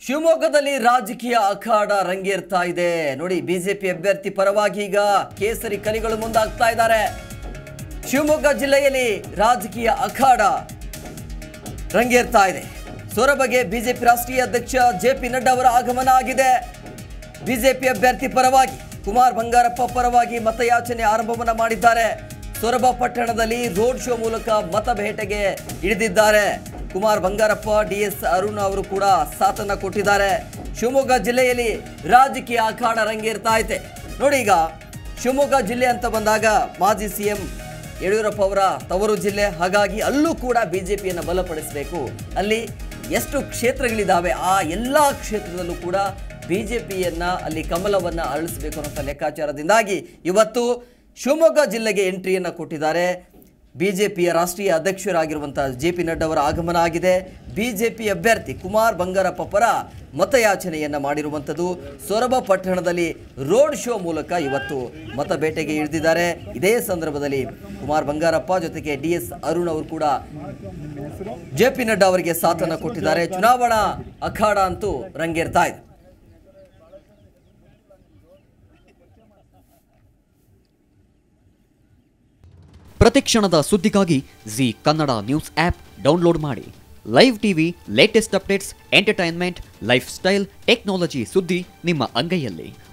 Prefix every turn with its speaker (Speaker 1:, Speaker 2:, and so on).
Speaker 1: ಶಿವಮೊಗ್ಗದಲ್ಲಿ ರಾಜಕೀಯ ಅಖಾಡ ರಂಗೇರ್ತಾ ಇದೆ ನೋಡಿ ಬಿಜೆಪಿ ಅಭ್ಯರ್ಥಿ ಪರವಾಗಿ ಈಗ ಕೇಸರಿ ಕಲಿಗಳು ಮುಂದಾಗ್ತಾ ಇದ್ದಾರೆ ಶಿವಮೊಗ್ಗ ಜಿಲ್ಲೆಯಲ್ಲಿ ರಾಜಕೀಯ ಅಖಾಡ ರಂಗೇರ್ತಾ ಇದೆ ಸೊರಬಗೆ ಬಿಜೆಪಿ ರಾಷ್ಟ್ರೀಯ ಅಧ್ಯಕ್ಷ ಜೆ ಪಿ ನಡ್ಡಾ ಅವರ ಆಗಮನ ಆಗಿದೆ ಬಿಜೆಪಿ ಅಭ್ಯರ್ಥಿ ಪರವಾಗಿ ಕುಮಾರ್ ಬಂಗಾರಪ್ಪ ಪರವಾಗಿ ಮತಯಾಚನೆ ಆರಂಭವನ್ನ ಮಾಡಿದ್ದಾರೆ ಸೊರಬ ಪಟ್ಟಣದಲ್ಲಿ ರೋಡ್ ಶೋ ಮೂಲಕ ಮತ ಬೇಟೆಗೆ ಇಳಿದಿದ್ದಾರೆ ಕುಮಾರ್ ಬಂಗಾರಪ್ಪ ಡಿ ಎಸ್ ಅರುಣ್ ಅವರು ಕೂಡ ಸಾಥನ್ನ ಕೊಟ್ಟಿದ್ದಾರೆ ಶಿವಮೊಗ್ಗ ಜಿಲ್ಲೆಯಲ್ಲಿ ರಾಜಕೀಯ ಅಖಾಡ ರಂಗೇರ್ತಾ ಐತೆ ನೋಡಿ ಈಗ ಶಿವಮೊಗ್ಗ ಜಿಲ್ಲೆ ಅಂತ ಬಂದಾಗ ಮಾಜಿ ಸಿಎಂ ಯಡಿಯೂರಪ್ಪ ಅವರ ತವರು ಜಿಲ್ಲೆ ಹಾಗಾಗಿ ಅಲ್ಲೂ ಕೂಡ ಬಿಜೆಪಿಯನ್ನು ಬಲಪಡಿಸಬೇಕು ಅಲ್ಲಿ ಎಷ್ಟು ಕ್ಷೇತ್ರಗಳಿದ್ದಾವೆ ಆ ಎಲ್ಲ ಕ್ಷೇತ್ರದಲ್ಲೂ ಕೂಡ ಬಿಜೆಪಿಯನ್ನ ಅಲ್ಲಿ ಕಮಲವನ್ನ ಅರಳಿಸಬೇಕು ಅನ್ನೋ ಲೆಕ್ಕಾಚಾರದಿಂದಾಗಿ ಇವತ್ತು ಶಿವಮೊಗ್ಗ ಜಿಲ್ಲೆಗೆ ಎಂಟ್ರಿಯನ್ನ ಕೊಟ್ಟಿದ್ದಾರೆ ಬಿಜೆಪಿಯ ರಾಷ್ಟ್ರೀಯ ಅಧ್ಯಕ್ಷರಾಗಿರುವಂತಹ ಜೆ ಪಿ ನಡ್ಡಾ ಅವರ ಆಗಮನ ಆಗಿದೆ ಬಿಜೆಪಿ ಅಭ್ಯರ್ಥಿ ಕುಮಾರ್ ಬಂಗಾರಪ್ಪ ಪರ ಮತಯಾಚನೆಯನ್ನ ಮಾಡಿರುವಂಥದ್ದು ಸೊರಬ ಪಟ್ಟಣದಲ್ಲಿ ರೋಡ್ ಶೋ ಮೂಲಕ ಇವತ್ತು ಮತ ಬೇಟೆಗೆ ಇಳಿದಿದ್ದಾರೆ ಇದೇ ಸಂದರ್ಭದಲ್ಲಿ ಕುಮಾರ್ ಬಂಗಾರಪ್ಪ ಜೊತೆಗೆ ಡಿ ಎಸ್ ಅರುಣ್ ಅವರು ಕೂಡ ಜೆ ಪಿ ನಡ್ಡಾ ಅವರಿಗೆ ಸಾಥನ್ನ ಕೊಟ್ಟಿದ್ದಾರೆ ಚುನಾವಣಾ ಅಖಾಡ ಅಂತೂ ರಂಗೇರ್ತಾ ಇದೆ
Speaker 2: ಪ್ರತಿಕ್ಷಣದ ಸುದ್ದಿಗಾಗಿ Zee Kannada news app download ಮಾಡಿ live TV latest updates entertainment lifestyle technology ಸುದ್ದಿ ನಿಮ್ಮ ಅಂಗೈಯಲ್ಲಿ